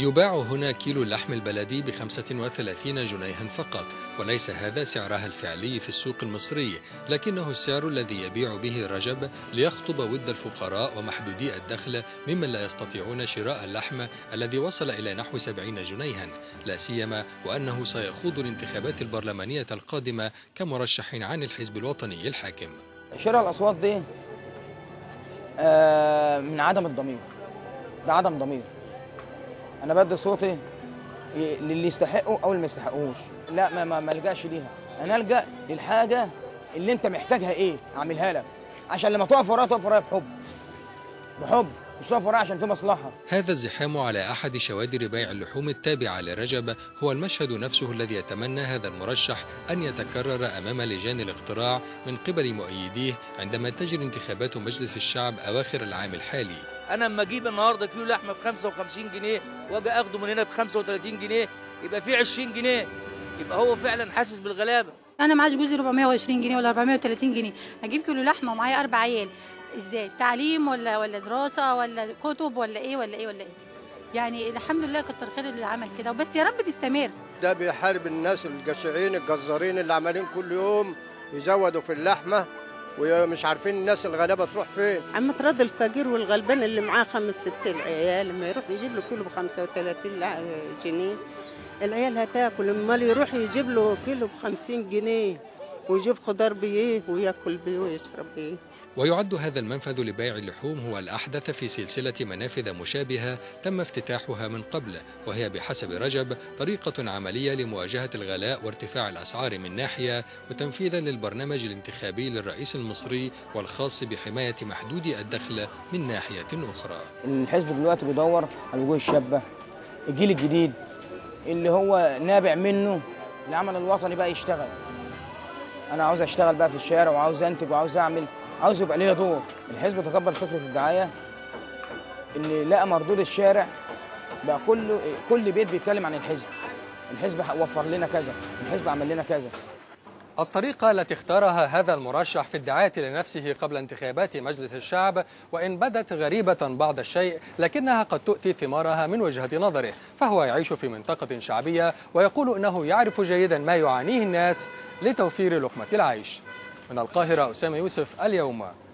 يباع هنا كيلو اللحم البلدي ب 35 جنيها فقط وليس هذا سعرها الفعلي في السوق المصري لكنه السعر الذي يبيع به رجب ليخطب ود الفقراء ومحدودي الدخل ممن لا يستطيعون شراء اللحم الذي وصل إلى نحو 70 جنيها لا سيما وأنه سيخوض الانتخابات البرلمانية القادمة كمرشح عن الحزب الوطني الحاكم شراء الاصوات دي آه، من عدم الضمير ده عدم ضمير انا بدي صوتي ي- للي يستحقه او اللي ما يستحقوش لا ما ما ما الجاش ليها انا الجا للحاجه اللي انت محتاجها ايه اعملها لك عشان لما تقف ورايا تقف ورايا بحب بحب مش تقف ورايا عشان في مصلحه هذا الزحام على أحد شوادر بيع اللحوم التابعة لرجب هو المشهد نفسه الذي يتمنى هذا المرشح أن يتكرر أمام لجان الاقتراع من قبل مؤيديه عندما تجري انتخابات مجلس الشعب أواخر العام الحالي انا لما اجيب النهارده كيلو لحمه ب 55 جنيه واجي اخده من هنا ب 35 جنيه يبقى في 20 جنيه يبقى هو فعلا حاسس بالغلابه انا معاش جوزي 420 جنيه ولا 430 جنيه هجيب كيلو لحمه ومعايا اربع عيال ازاي تعليم ولا ولا دراسه ولا كتب ولا ايه ولا ايه ولا ايه يعني الحمد لله كتر خير اللي عمل كده وبس يا رب تستمر ده بيحارب الناس الجشعين الجزارين اللي عمالين كل يوم يزودوا في اللحمه ومش عارفين الناس الغلابه تروح فين عم تراضي الفقير والغلبان اللي معاه خمس ست العيال لما يروح يجيب له كيلو ب 35 لع- جنيه العيال هتاكل امال يروح يجيب له كيلو ب 50 جنيه ويجيب خضار بيه وياكل بيه ويشرب بيه ويعد هذا المنفذ لبيع اللحوم هو الأحدث في سلسلة منافذ مشابهة تم افتتاحها من قبل وهي بحسب رجب طريقة عملية لمواجهة الغلاء وارتفاع الأسعار من ناحية وتنفيذا للبرنامج الانتخابي للرئيس المصري والخاص بحماية محدودي الدخل من ناحية أخرى الحزب دلوقتي بيدور على الوجوه الشابه الجيل الجديد اللي هو نابع منه العمل الوطني بقى يشتغل انا عاوز اشتغل بقى في الشارع وعاوز انتج وعاوز اعمل عاوز يبقى ليا دور الحزب تقبل فكره الدعايه ان لقى مردود الشارع بقى كله كل بيت بيتكلم عن الحزب الحزب وفر لنا كذا الحزب عمل لنا كذا الطريقة التي اختارها هذا المرشح في الدعاية لنفسه قبل انتخابات مجلس الشعب وإن بدت غريبة بعض الشيء لكنها قد تؤتي ثمارها من وجهة نظره فهو يعيش في منطقة شعبية ويقول أنه يعرف جيدا ما يعانيه الناس لتوفير لقمة العيش من القاهرة أسامة يوسف اليوم